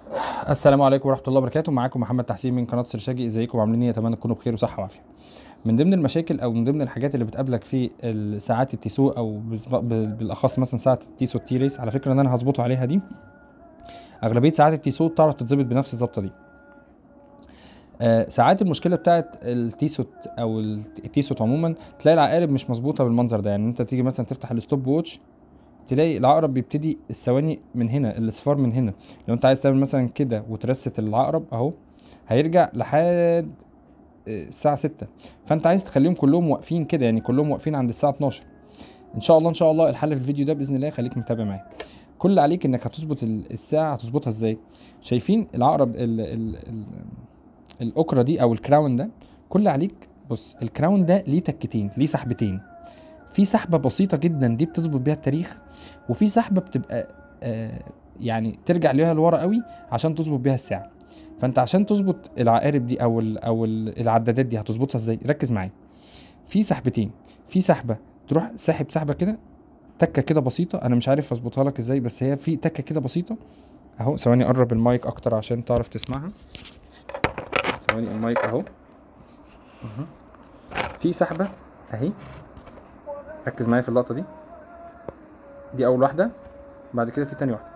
السلام عليكم ورحمه الله وبركاته معاكم محمد تحسين من قناه سرشاجي ازيكم عاملين ايه اتمنى تكونوا بخير وصحه وعافيه من ضمن المشاكل او من ضمن الحاجات اللي بتقابلك في ساعات التيسو او بال- بالاخص مثلا ساعه التيسو التي ريس على فكره ان انا هظبطه عليها دي اغلبيه ساعات التيسو تعرف تتظبط بنفس الظبطه دي آه ساعات المشكله بتاعت التيسوت او التيسوت عموما تلاقي العقارب مش مظبوطه بالمنظر ده يعني انت تيجي مثلا تفتح الستوب ووتش تلاقي العقرب بيبتدي الثواني من هنا الاصفار من هنا لو انت عايز تعمل مثلا كده وترست العقرب اهو هيرجع لحد الساعة 6 فانت عايز تخليهم كلهم واقفين كده يعني كلهم واقفين عند الساعة 12 ان شاء الله ان شاء الله الحل في الفيديو ده باذن الله خليك متابع معايا كل اللي عليك انك هتظبط ال- الساعة هتظبطها ازاي شايفين العقرب ال ال ال الاوكرا دي او الكراون ده كل اللي عليك بص الكراون ده ليه تكتين ليه سحبتين في سحبه بسيطه جدا دي بتظبط بيها التاريخ وفي سحبه بتبقى آه يعني ترجع ليها لورا قوي عشان تظبط بيها الساعه فانت عشان تظبط العقارب دي او ال او ال العدادات دي هتظبطها ازاي ركز معايا في سحبتين في سحبه تروح ساحب سحبه كده تكه كده بسيطه انا مش عارف اظبطها لك ازاي بس هي في تكه كده بسيطه اهو ثواني اقرب المايك اكتر عشان تعرف تسمعها ثواني المايك اهو أهو. في سحبه اهي ركز معايا في اللقطه دي دي اول واحده بعد كده في تاني واحده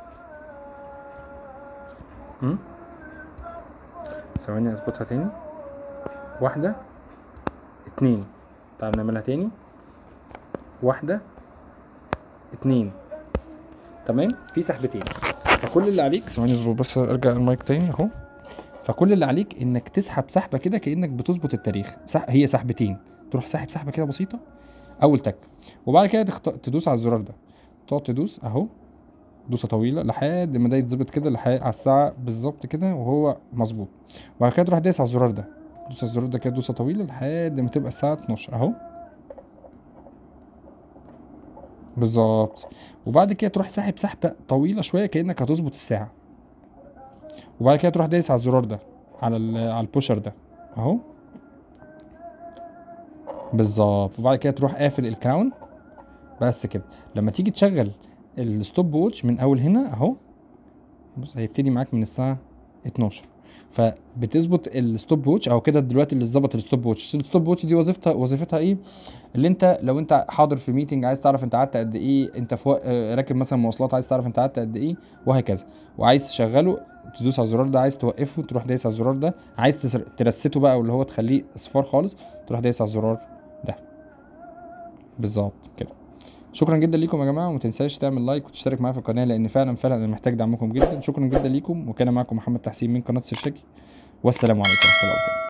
أم؟ ثواني اظبطها تاني واحده اتنين تعال نعملها تاني واحده اتنين تمام في سحبتين فكل اللي عليك ثواني اظبط بس ارجع المايك تاني اهو فكل اللي عليك انك تسحب سحبه كده كانك بتظبط التاريخ سح... هي سحبتين تروح ساحب سحبه كده بسيطه اول تك وبعد كده تخت... تدوس على الزرار ده تقعد تدوس اهو دوسه طويله لحد ما ده يتظبط كده لحد على الساعه بالظبط كده وهو مظبوط وبعد كده تروح دايس على الزرار ده دوس على الزرار ده كده دوسه طويله لحد ما تبقى الساعه 12 اهو بالظبط وبعد كده تروح ساحب سحبه طويله شويه كانك هتظبط الساعه وبعد كده تروح دايس على الزرار ده على ال- على البوشر ده اهو بالظبط وبعد كده تروح قافل الكراون بس كده لما تيجي تشغل الستوب ووتش من اول هنا اهو بص هيبتدي معاك من الساعه 12 فبتظبط الستوب ووتش او كده دلوقتي اللي ظبط الستوب ووتش الستوب ووتش دي وظيفتها وظيفتها ايه اللي انت لو انت حاضر في ميتنج عايز تعرف انت قعدت قد ايه انت في وق- آه، راكب مثلا مواصلات عايز تعرف انت قعدت قد ايه وهكذا وعايز تشغله تدوس على الزرار ده عايز توقفه تروح دايس على الزرار ده عايز تسر- ترسته بقى واللي هو تخليه اصفار خالص تروح دايس على الزرار ده بالظبط كده شكرا جدا ليكم يا جماعه وما تنساش تعمل لايك وتشترك معايا في القناه لان فعلا فعلا انا محتاج دعمكم جدا شكرا جدا ليكم وكان معكم محمد تحسين من قناه سرشاكي والسلام عليكم ورحمه الله وبركاته